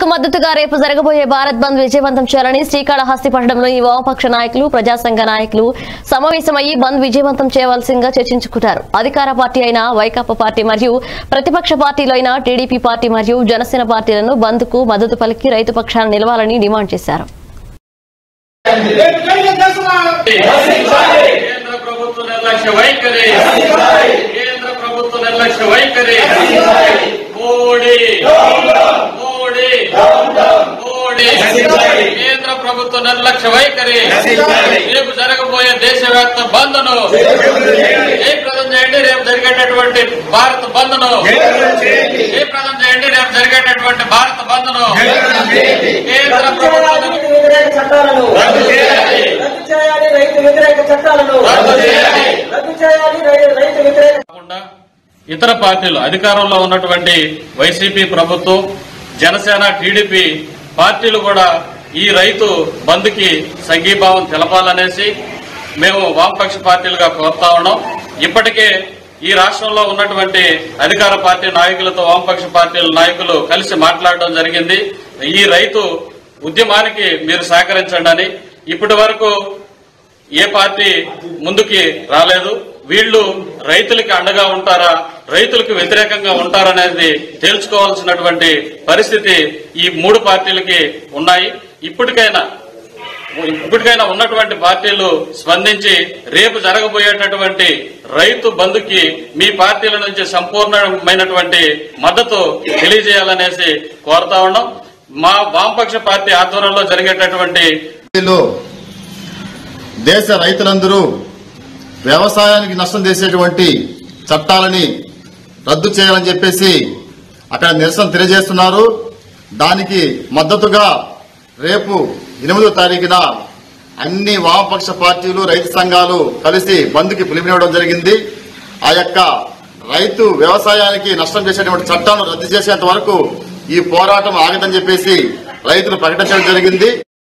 కు మద్దతుగా రేపు జరగబోయే భారత్ బంద్ విజయవంతం చేయాలని శ్రీకాళహస్తి పట్టణంలోని వామపక్ష నాయకులు ప్రజా సంఘ నాయకులు సమావేశమయ్యి బంద్ విజయవంతం చేయవలసిందిగా చర్చించుకుంటారు అధికార పార్టీ అయిన వైకాపా పార్టీ మరియు ప్రతిపక్ష పార్టీలు అయిన టీడీపీ పార్టీ మరియు జనసేన పార్టీలను బంద్ కు మద్దతు పలికి రైతు పక్షాన నిలవాలని డిమాండ్ చేశారు కేంద్ర ప్రభుత్వ నిర్లక్ష్య వైఖరి కేంద్ర ప్రభుత్వ నిర్లక్ష్య వైఖరి మోడీ మోడీ మోడీ కేంద్ర ప్రభుత్వ నిర్లక్ష్య వైఖరి రేపు జరగబోయే దేశవ్యాప్త బంద్ను జయప్రదం చేయండి రేపు జరిగేటటువంటి భారత బంద్ను జయప్రదం చేయండి రేపు జరిగేటటువంటి భారత బంద్ను కేంద్ర ప్రభుత్వ రైతు వ్యతిరేక చట్టాలను రద్దు చేయాలి. రద్దు చేయాలి రైతు వ్యతిరేక చట్టాలను రద్దు చేయాలి. రద్దు చేయాలి రై- రైతు వ్యతిరేక కాకుండా ఇతర పార్టీలు అధికారంలో ఉన్నటువంటి వైసీపీ ప్రభుత్వం జనసేన టీడీపీ పార్టీలు కూడా ఈ రైతు బంద్కి సంఘీభావం తెలపాలనేసి మేము వామపక్ష పార్టీలుగా కోరుతా ఉన్నాం ఇప్పటికే ఈ రాష్ట్రంలో ఉన్నటువంటి అధికార పార్టీ నాయకులతో వామపక్ష పార్టీల నాయకులు కలిసి మాట్లాడడం జరిగింది ఈ రైతు ఉద్యమానికి మీరు సహకరించండి అని ఇప్పటి వరకు ఏ పార్టీ ముందుకి రాలేదు వీళ్ళు రైతులకి అండగా ఉంటారా రైతులకు వ్యతిరేకంగా ఉంటారనేది తేల్చుకోవాల్సినటువంటి పరిస్థితి ఈ మూడు పార్టీలకి ఉన్నాయి ఇప్పటికైనా ఇప్పటికైనా ఉన్నటువంటి పార్టీలు స్పందించి రేపు జరగబోయేటటువంటి రైతు బంధుకి మీ పార్టీల నుంచి సంపూర్ణమైనటువంటి మద్దతు తెలియజేయాలనేసి కోరుతా ఉన్నాం మా వామపక్ష పార్టీ ఆధ్వర్యంలో జరిగేటటువంటి లో దేశ రైతులందరూ వ్యవసాయానికి నష్టం చేసేటువంటి చట్టాలని రద్దు చేయాలని చెప్పేసి అక్కడ నిరసన తెలియజేస్తున్నారు దానికి మద్దతుగా రేపు ఎనిమిదో తారీఖున అన్ని వామపక్ష పార్టీలు రైతు సంఘాలు కలిసి బంద్కి పిలుపునివ్వడం జరిగింది ఆ యొక్క రైతు వ్యవసాయానికి నష్టం చేసేటువంటి చట్టాలను రద్దు చేసేంత వరకు ఈ పోరాటం ఆగదని చెప్పేసి రైతులు ప్రకటించడం జరిగింది